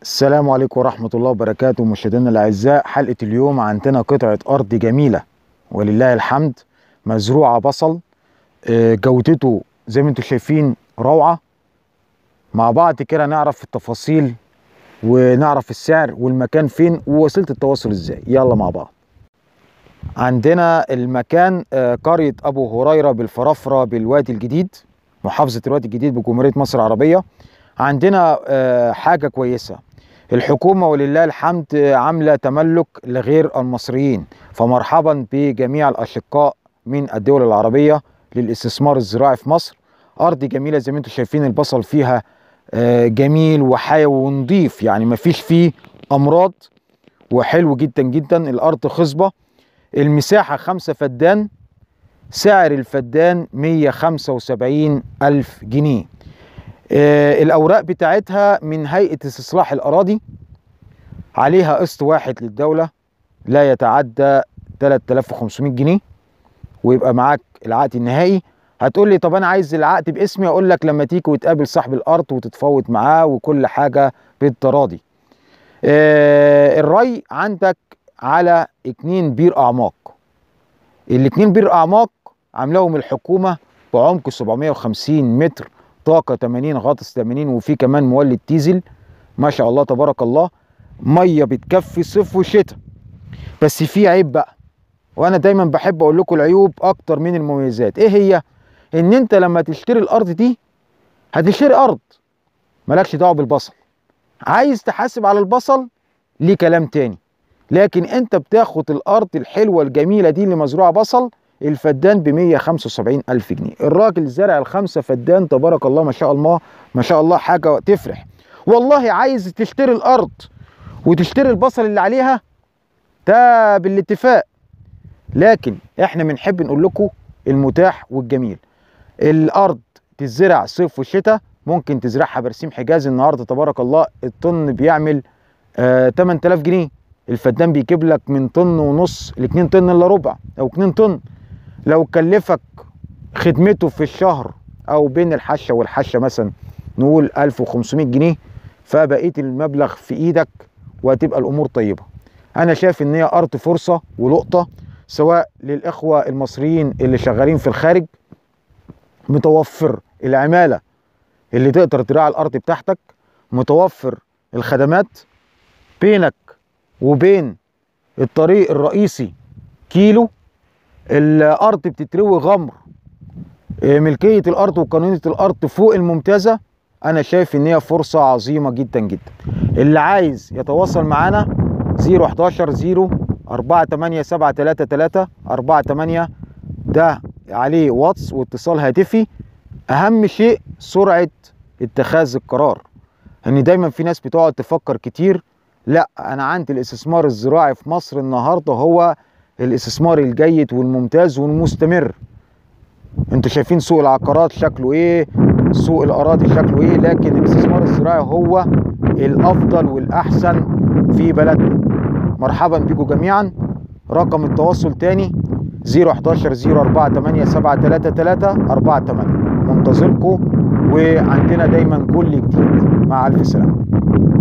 السلام عليكم ورحمة الله وبركاته مشاهدينا الأعزاء حلقة اليوم عندنا قطعة أرض جميلة ولله الحمد مزروعة بصل آه، جودته زي ما انتم شايفين روعة مع بعض كده نعرف التفاصيل ونعرف السعر والمكان فين ووسيلة التواصل ازاي يلا مع بعض عندنا المكان آه، قرية أبو هريرة بالفرافرة بالوادي الجديد محافظة الوادي الجديد بجمهورية مصر العربية عندنا آه، حاجة كويسة الحكومة ولله الحمد آه، عاملة تملك لغير المصريين فمرحبا بجميع الأشقاء من الدول العربية للاستثمار الزراعي في مصر أرض جميلة زي ما انتم شايفين البصل فيها آه، جميل وحيوي ونضيف يعني مفيش فيه أمراض وحلو جدا جدا الأرض خصبة المساحة خمسة فدان سعر الفدان 175 ألف جنيه آه، الأوراق بتاعتها من هيئة استصلاح الأراضي عليها قسط واحد للدولة لا يتعدى 3500 جنيه ويبقى معاك العقد النهائي هتقول لي طب انا عايز العقد باسمي اقول لك لما تيجي وتقابل صاحب الارض وتتفاوض معاه وكل حاجه بالتراضي آه الري عندك على اتنين بير اعماق الاتنين بير اعماق عاملاهم الحكومه بعمق 750 متر طاقه 80 غاطس 80 وفي كمان مولد ديزل ما شاء الله تبارك الله ميه بتكفي صيف وشتاء بس في عيب بقى وانا دايما بحب اقول لكم العيوب اكتر من المميزات ايه هي ان انت لما تشتري الارض دي هتشتري ارض مالكش دعوه بالبصل عايز تحاسب على البصل ليه كلام تاني لكن انت بتاخد الارض الحلوه الجميله دي اللي مزروعه بصل الفدان ب 175 الف جنيه الراجل زرع الخمسه فدان تبارك الله ما شاء الله ما شاء الله حاجه تفرح والله عايز تشتري الارض وتشتري البصل اللي عليها ده بالاتفاق لكن احنا بنحب نقول لكم المتاح والجميل الارض تزرع صيف وشتاء ممكن تزرعها برسيم حجازي النهارده تبارك الله الطن بيعمل آه 8000 جنيه الفدان بيجيب لك من طن ونص ل 2 طن الا ربع او 2 طن لو كلفك خدمته في الشهر او بين الحشه والحشه مثلا نقول 1500 جنيه فبقيه المبلغ في ايدك وهتبقى الامور طيبه انا شايف ان هي ارض فرصه ولقطه سواء للاخوه المصريين اللي شغالين في الخارج متوفر العماله اللي تقدر تراعي الارض بتاعتك متوفر الخدمات بينك وبين الطريق الرئيسي كيلو الارض بتتروي غمر إيه، ملكيه الارض وقانونيه الارض فوق الممتازه انا شايف ان هي فرصه عظيمه جدا جدا اللي عايز يتواصل معانا 011 0 4 8 7 3 3 4 8 ده عليه واتس واتصال هاتفي اهم شيء سرعه اتخاذ القرار ان دايما في ناس بتقعد تفكر كتير لا انا عندي الاستثمار الزراعي في مصر النهارده هو الاستثمار الجيد والممتاز والمستمر انتوا شايفين سوق العقارات شكله ايه سوق الاراضي شكله ايه لكن الاستثمار الزراعي هو الافضل والاحسن في بلدنا مرحبا بكم جميعا رقم التواصل تاني 011 04 8 7 3 3 4 8 منتظركم وعندنا دايما كل جديد مع الف سلامه